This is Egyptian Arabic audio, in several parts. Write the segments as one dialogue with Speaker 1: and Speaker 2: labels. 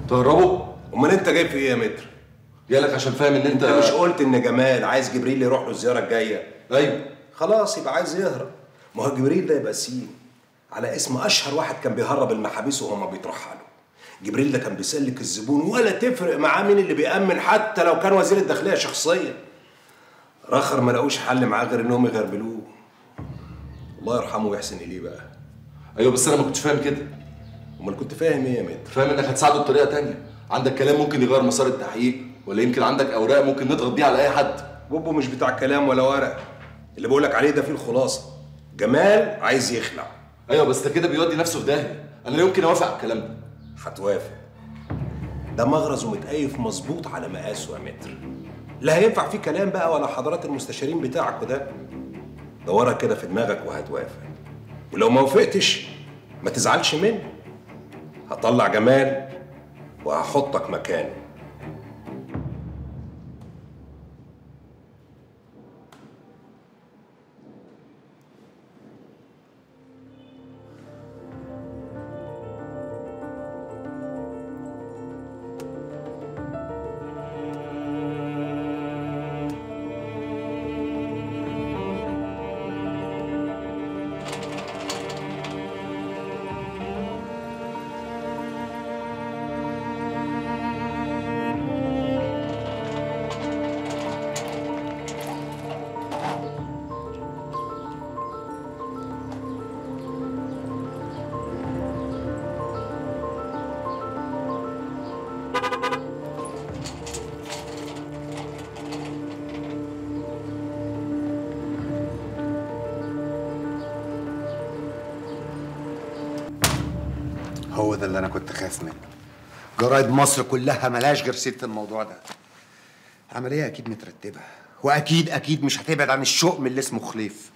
Speaker 1: تهربه
Speaker 2: امال انت جاي في ايه يا متر
Speaker 1: جالك عشان فاهم ان انت
Speaker 2: انت مش قلت ان جمال عايز جبريل يروح له الزياره الجايه
Speaker 1: ايوه
Speaker 2: خلاص يبقى عايز يهرب ما هو جبريل ده يبقى سين على اسم اشهر واحد كان بيهرب المحابيس وهما بيترحلوا جبريل ده كان بيسلك الزبون ولا تفرق معاه مين اللي بيأمن حتى لو كان وزير الداخليه شخصيا رخر ما لقوش حل معاه غير انهم يغربلوه الله يرحمه ويحسن اليه بقى
Speaker 1: ايوه بس انا ما كنتش فاهم كده
Speaker 2: امال كنت فاهم ايه يا متر
Speaker 1: فاهم انك هتساعده بطريقه تانية عندك كلام ممكن يغير مسار التحقيق ولا يمكن عندك اوراق ممكن نضغط بيها على اي حد
Speaker 2: بوبو مش بتاع كلام ولا ورق اللي بقولك عليه ده فيه الخلاصه جمال عايز يخلع
Speaker 1: ايوه بس ده كده بيودي نفسه في داهيه انا لا يمكن اوافق على الكلام ده
Speaker 2: هتوافق ده مغرز ومتقيف مظبوط على مقاسه يا متر لا هينفع فيه كلام بقى ولا حضرات المستشارين بتاعك وده دورها كده في دماغك وهتوافق ولو ما وافقتش ما تزعلش مني هطلع جمال وهحطك مكانه
Speaker 3: هو ده اللي انا كنت خايف منه جرايد مصر كلها ملاش غير سيره الموضوع ده عمليه اكيد مترتبه واكيد اكيد مش هتبعد عن الشؤم اللي اسمه خليف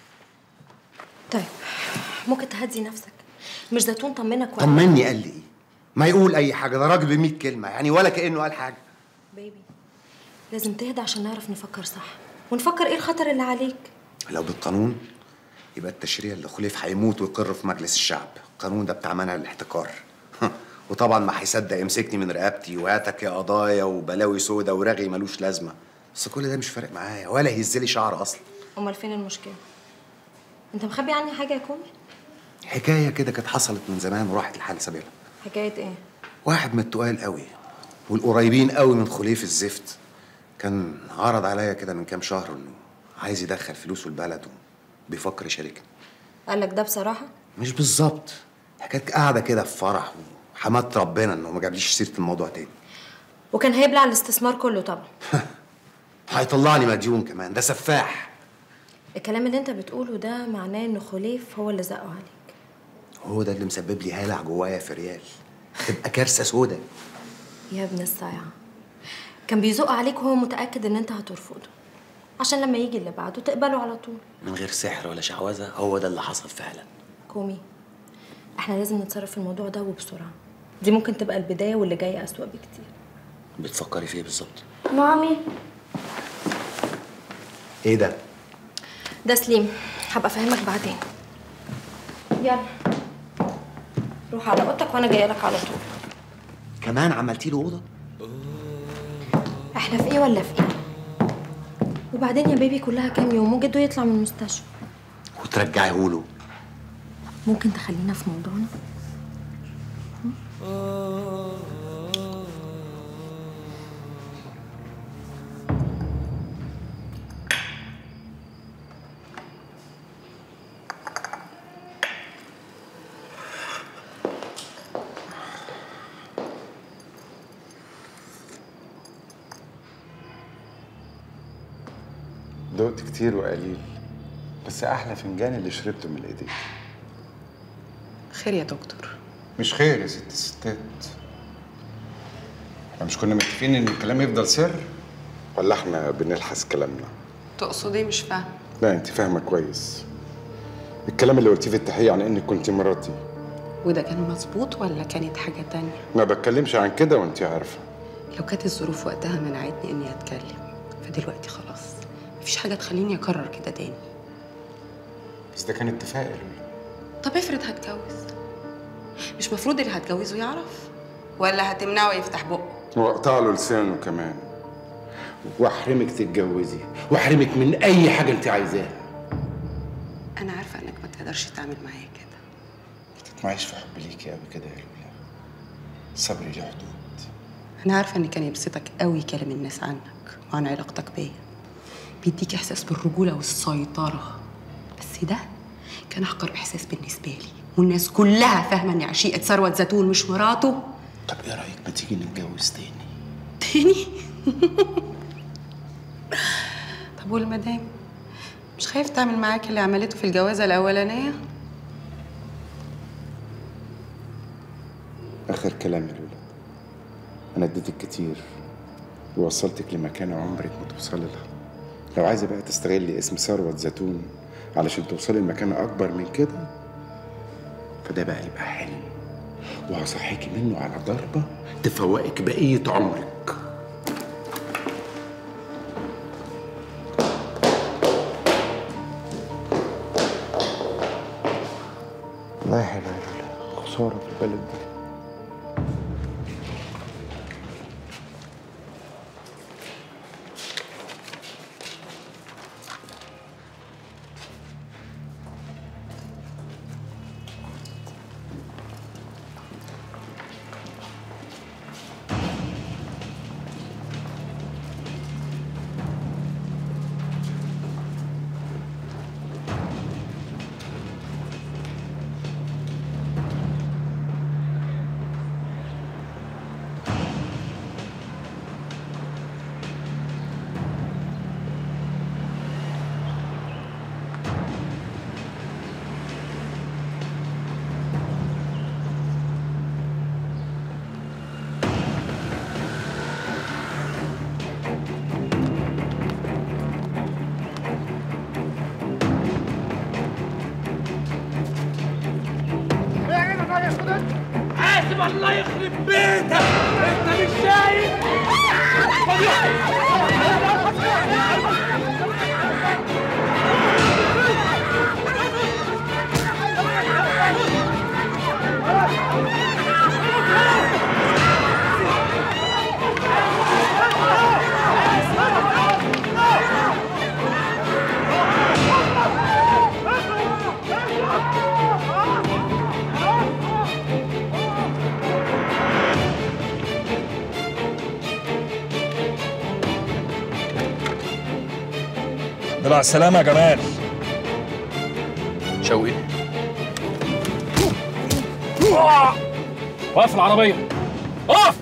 Speaker 4: طيب ممكن تهدي نفسك مش زيتون طمنك ولا
Speaker 3: طمني قال لي ايه ما يقول اي حاجه ده راجل ب 100 كلمه يعني ولا كانه قال حاجه
Speaker 4: بيبي لازم تهدى عشان نعرف نفكر صح ونفكر ايه الخطر اللي عليك
Speaker 3: لو بالقانون يبقى التشريع اللي خليف هيموت ويقر في مجلس الشعب القانون ده بتاع منع الاحتكار وطبعا ما هيصدق يمسكني من رقبتي وهاتك يا قضايا وبلاوي سودا ورغي ملوش لازمه بس كل ده مش فارق معايا ولا يهزلي شعر اصلا
Speaker 4: امال فين المشكله انت مخبي عني حاجه يا كومي
Speaker 3: حكايه كده كانت حصلت من زمان وراحت لحال سبيلها
Speaker 4: حكايه ايه
Speaker 3: واحد من التقال قوي والقريبين قوي من خليف الزفت كان عرض عليا كده من كام شهر انه عايز يدخل فلوسه البلد وبيفكر يشاركني
Speaker 4: قال لك ده بصراحه
Speaker 3: مش بالظبط كانت قاعده كده في فرح وحمدت ربنا انه ما جابليش سيره الموضوع تاني
Speaker 4: وكان هيبلع الاستثمار كله طبعا
Speaker 3: هيطلعني مديون كمان ده سفاح
Speaker 4: الكلام اللي انت بتقوله ده معناه ان خليف هو اللي زقه عليك
Speaker 3: هو ده اللي مسبب لي هلع جوايا في ريال تبقى كارثه سودا
Speaker 4: يا ابن الصايعه كان بيزق عليك وهو متاكد ان انت هترفضه عشان لما يجي اللي بعده تقبله على طول
Speaker 5: من غير سحر ولا شعوذه هو ده اللي حصل فعلا
Speaker 4: كومي احنا لازم نتصرف في الموضوع ده وبسرعه دي ممكن تبقى البدايه واللي جاي اسوأ بكتير
Speaker 5: بتفكري في ايه بالظبط
Speaker 4: مامي
Speaker 3: ايه ده
Speaker 4: ده سليم هبقى افهمك بعدين يلا روح على اوضتك وانا جايه لك على طول
Speaker 3: كمان عملتي له اوضه
Speaker 4: احنا في ايه ولا في ايه وبعدين يا بيبي كلها كام يوم وجده يطلع من المستشفى
Speaker 3: وترجعيه له
Speaker 4: ممكن تخلينا في موضوعنا
Speaker 6: دقت كتير وقليل بس احلى فنجان اللي شربته من ايديك
Speaker 7: خير يا دكتور
Speaker 6: مش خير يا ست الستات احنا مش كنا متفقين ان الكلام يفضل سر ولا احنا بنلحس كلامنا
Speaker 7: تقصد ايه مش فاهم
Speaker 6: لا انت فاهمه كويس الكلام اللي قلتيه في التحقيق عن انك كنت مراتي
Speaker 7: وده كان مظبوط ولا كانت حاجة تانية
Speaker 6: ما بتكلمش عن كده وانت عارفه
Speaker 7: لو كانت الظروف وقتها منعتني اني اتكلم فدلوقتي خلاص مفيش حاجة تخليني اكرر كده تاني
Speaker 6: بس ده كان اتفاق يا لولو
Speaker 7: طب افرض هتجوز مش مفروض اللي هتجوزه يعرف ولا هتمنعه يفتح بقه
Speaker 6: واقطع له لسانه كمان واحرمك تتجوزي واحرمك من اي حاجه انت عايزاها
Speaker 7: انا عارفه انك ما تقدرش تعمل معايا كده
Speaker 6: ما تطمعيش في حب ليكي قوي كده يا لولا صبري له حدود
Speaker 7: انا عارفه ان كان يبسطك قوي كلام الناس عنك وعن علاقتك بيا بيديك احساس بالرجوله والسيطره بس ده كان احقر احساس بالنسبه لي والناس كلها فاهمه اني عشيقه ثروت زيتون مش مراته
Speaker 6: طب ايه رايك ما تيجي نتجوز تاني
Speaker 7: تاني طب والمدام مش خايف تعمل معاك اللي عملته في الجوازه الاولانيه
Speaker 6: اخر كلام يا لولا انا اديتك كتير ووصلتك لمكان عمرك ما توصلي لها لو عايزه بقى تستغلي اسم ثروت زيتون علشان توصلي لمكان اكبر من كده فده بقى يبقى حلم وهصحيكي منه على ضربه تفوقك بقيه عمرك لا حلو يا لولا خساره في البلد دي
Speaker 8: حاسب الله يخرب بيتك انت مش شايف
Speaker 9: طلع السلامة يا جمال
Speaker 10: شوقي
Speaker 9: وقف العربية اقف